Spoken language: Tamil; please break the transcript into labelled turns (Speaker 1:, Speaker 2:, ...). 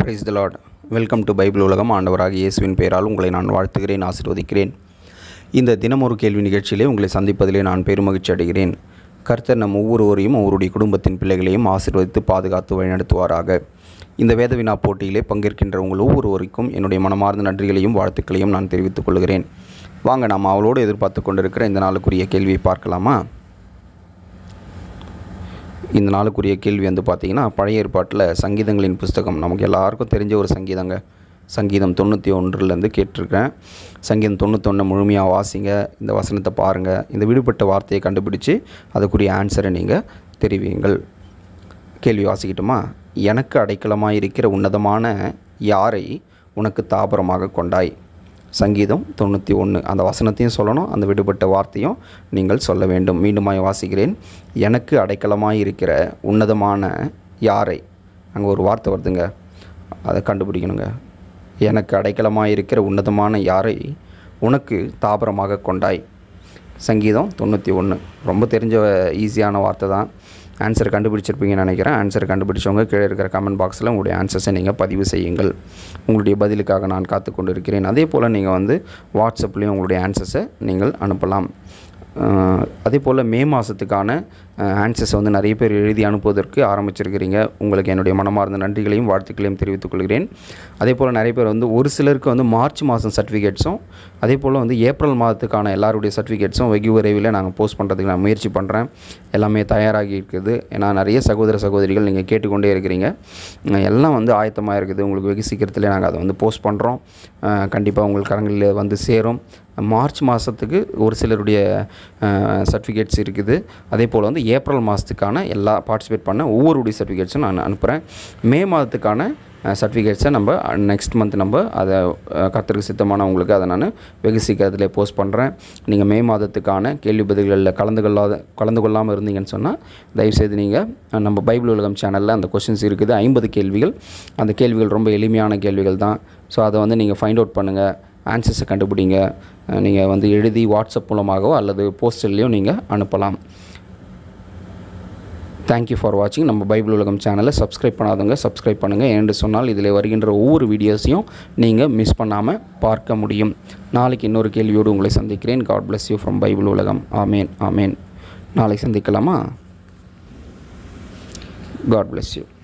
Speaker 1: price the lord welcome to Bible உலகம் ஆண்டவராக இயேசுவின் பெயரால் உங்களை நான் வாழ்த்துகிறேன் ஆசீர்வதிக்கிறேன் இந்த தினம் ஒரு கேள்வி நிகழ்ச்சியிலே உங்களை சந்திப்பதிலே நான் பெருமகிழ்ச்சி அடைகிறேன் கர்த்தர் நம் ஒவ்வொருவரையும் அவருடைய குடும்பத்தின் பிள்ளைகளையும் ஆசீர்வதித்து பாதுகாத்து வழிநடத்துவாராக இந்த வேத வினா போட்டியிலே பங்கேற்கின்ற உங்கள் ஒவ்வொருவருக்கும் என்னுடைய மனமார்ந்த நன்றிகளையும் வாழ்த்துக்களையும் நான் தெரிவித்துக் கொள்கிறேன் வாங்க நாம் அவளோடு எதிர்பார்த்து கொண்டிருக்கிற இந்த நாளுக்குரிய கேள்வியை பார்க்கலாமா இந்த நாளுக்குரிய கேள்வி வந்து பார்த்திங்கன்னா பழைய ஏற்பாட்டில் சங்கீதங்களின் புஸ்தகம் நமக்கு எல்லாருக்கும் தெரிஞ்ச ஒரு சங்கீதங்க சங்கீதம் தொண்ணூற்றி ஒன்றுலேருந்து கேட்டிருக்கேன் சங்கீதம் தொண்ணூத்தொன்று முழுமையாக வாசிங்க இந்த வசனத்தை பாருங்கள் இந்த விடுபட்ட வார்த்தையை கண்டுபிடிச்சு அதுக்குரிய ஆன்சரை நீங்கள் தெரிவியுங்கள் கேள்வி வாசிக்கட்டுமா எனக்கு அடைக்கலமாக இருக்கிற உன்னதமான யாரை உனக்கு தாபரமாக கொண்டாய் சங்கீதம் தொண்ணூற்றி ஒன்று அந்த வசனத்தையும் சொல்லணும் அந்த விடுபட்ட வார்த்தையும் நீங்கள் சொல்ல வேண்டும் மீண்டுமாய் வாசிக்கிறேன் எனக்கு அடைக்கலமாக இருக்கிற உன்னதமான யாரை அங்கே ஒரு வார்த்தை வருதுங்க அதை கண்டுபிடிக்கணுங்க எனக்கு அடைக்கலமாக இருக்கிற உன்னதமான யாரை உனக்கு தாபரமாக கொண்டாய் சங்கீதம் தொண்ணூற்றி ஒன்று ரொம்ப தெரிஞ்ச ஈஸியான வார்த்தை தான் ஆன்சர் கண்டுபிடிச்சிருப்பீங்கன்னு நினைக்கிறேன் ஆன்சர் கண்டுபிடிச்சவங்க கீழே இருக்கிற கமெண்ட் பாக்ஸில் உங்களுடைய ஆன்சர்ஸை நீங்கள் பதிவு செய்யுங்கள் உங்களுடைய பதிலுக்காக நான் காத்து கொண்டு இருக்கிறேன் அதே போல் நீங்கள் வந்து வாட்ஸ்அப்லேயும் உங்களுடைய ஆன்சர்ஸை நீங்கள் அனுப்பலாம் அஹ், அதே போல் மே மாதத்துக்கான ஆன்சர்ஸை வந்து நிறைய பேர் எழுதி அனுப்புவதற்கு ஆரம்பிச்சிருக்கிறீங்க உங்களுக்கு என்னுடைய மனமார்ந்த நன்றிகளையும் வாழ்த்துக்களையும் தெரிவித்துக் கொள்கிறேன் அதே போல் நிறைய பேர் வந்து ஒரு சிலருக்கு வந்து மார்ச் மாதம் சர்டிஃபிகேட்ஸும் அதே போல் வந்து ஏப்ரல் மாதத்துக்கான எல்லாருடைய சர்டிஃபிகேட்ஸும் வெகு விரைவில் நாங்கள் போஸ்ட் பண்ணுறதுக்கு நான் முயற்சி பண்ணுறேன் எல்லாமே தயாராகி இருக்குது ஏன்னா நிறைய சகோதர சகோதரிகள் நீங்கள் கேட்டுக்கொண்டே இருக்கிறீங்க அஹ் எல்லாம் வந்து ஆயத்தமாக இருக்குது உங்களுக்கு வெகு சீக்கிரத்தில் நாங்கள் அதை வந்து போஸ்ட் பண்ணுறோம் கண்டிப்பாக உங்கள் கரங்களில் வந்து சேரும் மார்ச் மாதத்துக்கு ஒரு சிலருடைய சர்டிஃபிகேட்ஸ் இருக்குது அதே போல் வந்து ஏப்ரல் மாதத்துக்கான எல்லா பார்ட்டிசிபேட் பண்ண ஒவ்வொருடைய சர்டிஃபிகேட்ஸும் நான் அனுப்புகிறேன் மே மாதத்துக்கான சர்டிஃபிகேட்ஸை நம்ம நெக்ஸ்ட் மந்த் நம்ம அதை கத்திரிக்கு சித்தமான உங்களுக்கு அதை நான் வெகு சீக்கிரத்தில் போஸ்ட் பண்ணுறேன் நீங்கள் மே மாதத்துக்கான கேள்வி பதில்களில் கலந்து கொள்ளாத கலந்து கொள்ளாமல் இருந்தீங்கன்னு சொன்னால் தயவுசெய்து நீங்கள் நம்ம பைபிள் உலகம் சேனலில் அந்த கொஷின்ஸ் இருக்குது ஐம்பது கேள்விகள் அந்த கேள்விகள் ரொம்ப எளிமையான கேள்விகள் தான் ஸோ அதை வந்து நீங்கள் ஃபைண்ட் அவுட் பண்ணுங்கள் ஆன்சர்ஸை கண்டுபிடிங்க நீங்கள் வந்து எழுதி வாட்ஸ்அப் மூலமாகவோ அல்லது போஸ்டல்லையும் நீங்கள் அனுப்பலாம் தேங்க்யூ ஃபார் வாட்சிங் நம்ம பைபிள் உலகம் சேனலை சப்ஸ்கிரைப் பண்ணாதவங்க சப்ஸ்கிரைப் பண்ணுங்கள் என்று சொன்னால் இதில் வருகின்ற ஒவ்வொரு வீடியோஸையும் நீங்கள் மிஸ் பண்ணாமல் பார்க்க முடியும் நாளைக்கு இன்னொரு கேள்வியோடு உங்களை சந்திக்கிறேன் god bless you from Bible உலகம் ஆமேன் ஆமேன் நாளை சந்திக்கலாமா காட் bless யூ